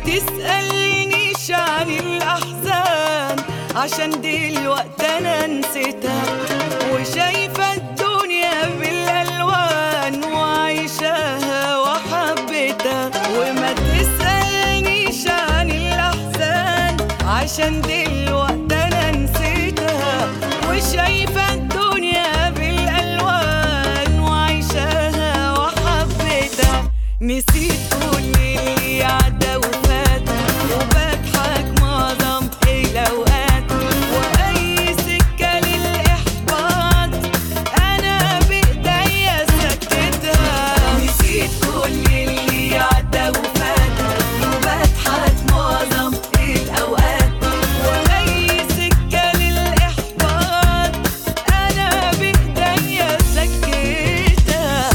تسألنيش عن الأحزان عشان دلوقتي أنا نسيتها وشايفة الدنيا بالألوان وعايشاها وحبيتها وما تسألنيش عن الأحزان عشان دلوقتي أنا نسيتها وشايفة الدنيا بالألوان وعايشاها وحبيتها نسيت كل اللي عدى وفات وبضحك معظم الأوقات وأي سكة للإحباط أنا بإيديا سكتها نسيت كل اللي عدى وفات وبضحك معظم الأوقات وأي سكة للإحباط أنا بإيديا سكتها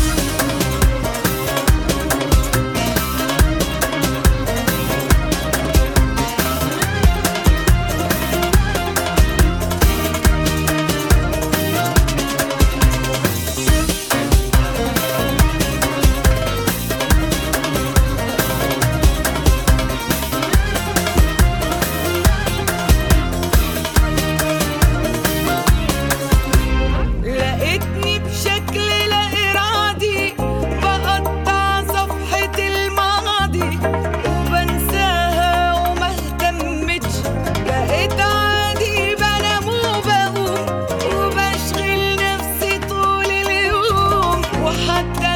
لقيتني بشكل لا إرادي بقطع صفحة الماضي وبنساها وما اهتمتش بقيت عادي بنام وبقوم وبشغل نفسي طول اليوم وحتى